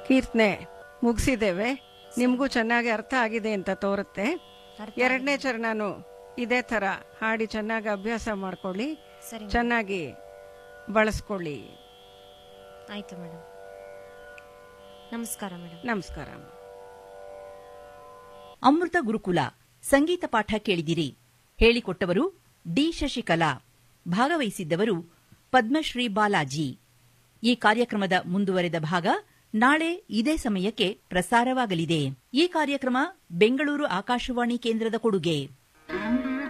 ಕೀರ್ತನೆ ಮುಗಿಸಿದ್ದೇವೆ ನಿಮಗೂ ಚೆನ್ನಾಗಿ ಅರ್ಥ ಆಗಿದೆ ಅಂತ ತೋರುತ್ತೆ ಅರ್ಥ ಎರಡನೇ ಚರಣನು ಇದೇ ಥರ ಹಾಡಿ ಚೆನ್ನಾಗಿ ಅಭ್ಯಾಸ ಮಾಡ್ಕೊಳ್ಳಿ ಸರಿ ಮೇಡಮ್. ಚೆನ್ನಾಗಿ ಬಳಸ್ಕೊಳ್ಳಿ ಆಯ್ತು ಮೇಡಮ್ ನಮಸ್ಕಾರ ಮೇಡಮ್ ನಮಸ್ಕಾರ ಅಮೃತ ಗುರುಕುಲ ಸಂಗೀತ ಪಾಠ ಕೇಳಿದಿರಿ ಹೇಳಿಕೊಟ್ಟವರು ಡಿ ಶಶಿಕಲಾ ಭಾಗವಹಿಸಿದ್ದವರು ಪದ್ಮಶ್ರೀ ಬಾಲಾಜಿ ಈ ಕಾರ್ಯಕ್ರಮದ ಮುಂದುವರೆದ ಭಾಗ ನಾಳೆ ಇದೇ ಸಮಯಕ್ಕೆ ಪ್ರಸಾರವಾಗಲಿದೆ ಈ ಕಾರ್ಯಕ್ರಮ ಬೆಂಗಳೂರು ಆಕಾಶವಾಣಿ ಕೇಂದ್ರದ ಕೊಡುಗೆ